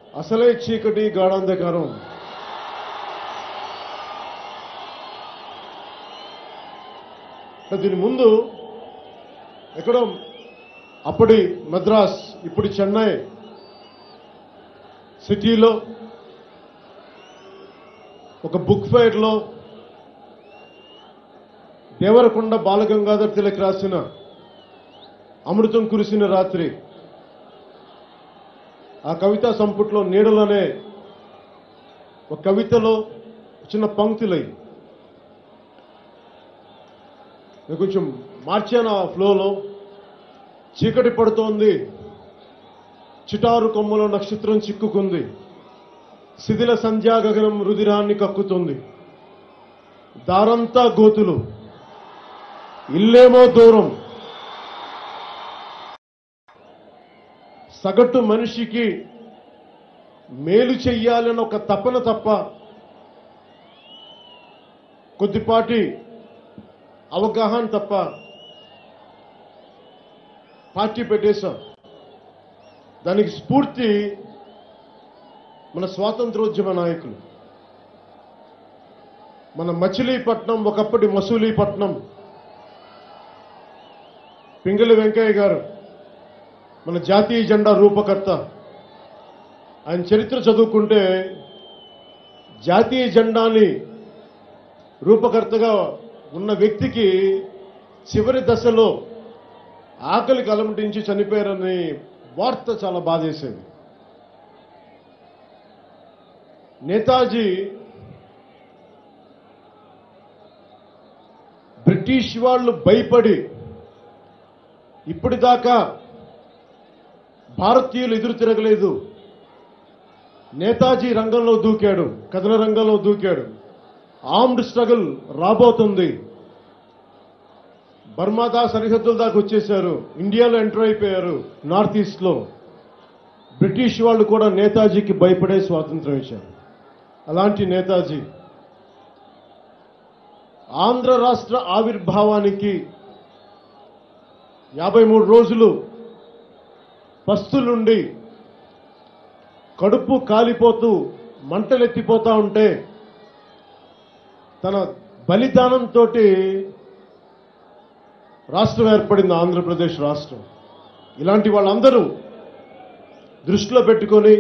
అసలే చీకటి గాఢాంధకారం దీని ముందు ఎక్కడో అప్పటి మద్రాస్ ఇప్పుడు చెన్నై సిటీలో ఒక బుక్ ఫైర్లో దేవరకొండ బాలగంగాధర్ తిలక్ రాసిన అమృతం కురిసిన రాత్రి ఆ కవితా సంపుట్లో నీడలోనే ఒక కవితలో చిన్న పంక్తులై నేను కొంచెం మార్చాను ఆ ఫ్లోలో చీకటి పడుతోంది చిటారు కొమ్మలో నక్షత్రం చిక్కుకుంది శిథిల సంధ్యాగగనం రుధిరాన్ని కక్కుతుంది దారంతా గోతులు ఇల్లేమో దూరం సగటు మనిషికి మేలు చెయ్యాలని ఒక తపన తప్ప కొద్దిపాటి అవగాహన తప్ప పార్టీ పెట్టేశాం దానికి స్ఫూర్తి మన స్వాతంత్రోద్యమ నాయకులు మన మచిలీపట్నం ఒకప్పటి మసూలీపట్నం పింగళి వెంకయ్య గారు మన జాతీయ జెండా రూపకర్త ఆయన చరిత్ర చదువుకుంటే జాతీయ జెండాని రూపకర్తగా ఉన్న వ్యక్తికి చివరి దశలో ఆకలికి అలమటించి చనిపోయారని వార్త చాలా బాధేసేది నేతాజీ బ్రిటిష్ వాళ్ళు భయపడి ఇప్పటిదాకా భారతీయులు ఎదురు తిరగలేదు నేతాజీ రంగంలో దూకాడు కథన రంగంలో దూకాడు ఆర్మ్డ్ స్ట్రగుల్ రాబోతుంది బర్మాదా సరిహద్దుల దాకా వచ్చేశారు ఇండియాలో ఎంటర్ అయిపోయారు నార్త్ ఈస్ట్ లో బ్రిటిష్ వాళ్ళు కూడా నేతాజీకి భయపడే స్వాతంత్రం ఇచ్చారు అలాంటి నేతాజీ ఆంధ్ర రాష్ట్ర ఆవిర్భావానికి యాభై మూడు రోజులు పస్తులుండి కడుపు కాలిపోతూ మంటలెత్తిపోతా ఉంటే తన బలిదానంతో రాష్ట్రం ఏర్పడింది ఆంధ్రప్రదేశ్ రాష్ట్రం ఇలాంటి వాళ్ళందరూ దృష్టిలో పెట్టుకొని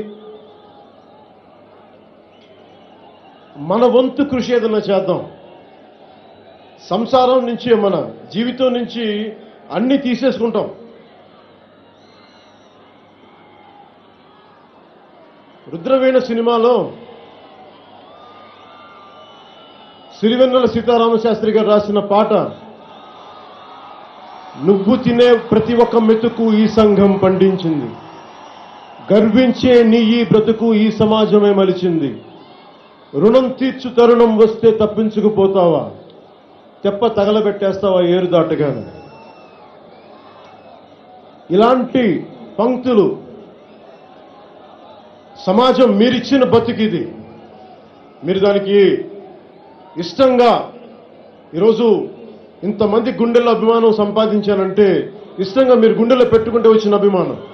మన వంతు కృషి ఏదైనా చేద్దాం సంసారం నుంచి మన జీవితం నుంచి అన్ని తీసేసుకుంటాం రుద్రవీణ సినిమాలో సిరివెన్నెల సీతారామ శాస్త్రి గారు రాసిన పాట నువ్వు తినే ప్రతి ఒక్క మెతుకు ఈ సంఘం పండించింది గర్వించే నీ ఈ బ్రతుకు ఈ సమాజమే మలిచింది రుణం తీర్చు తరుణం వస్తే తప్పించుకుపోతావా తెప్ప తగలబెట్టేస్తావా ఏరు దాటగానే ఇలాంటి పంక్తులు సమాజం మీరిచ్చిన బతికిది మీరు దానికి ఇష్టంగా ఈరోజు ఇంతమంది గుండెల్లో అభిమానం సంపాదించానంటే ఇష్టంగా మీరు గుండెల్లో పెట్టుకుంటే వచ్చిన అభిమానం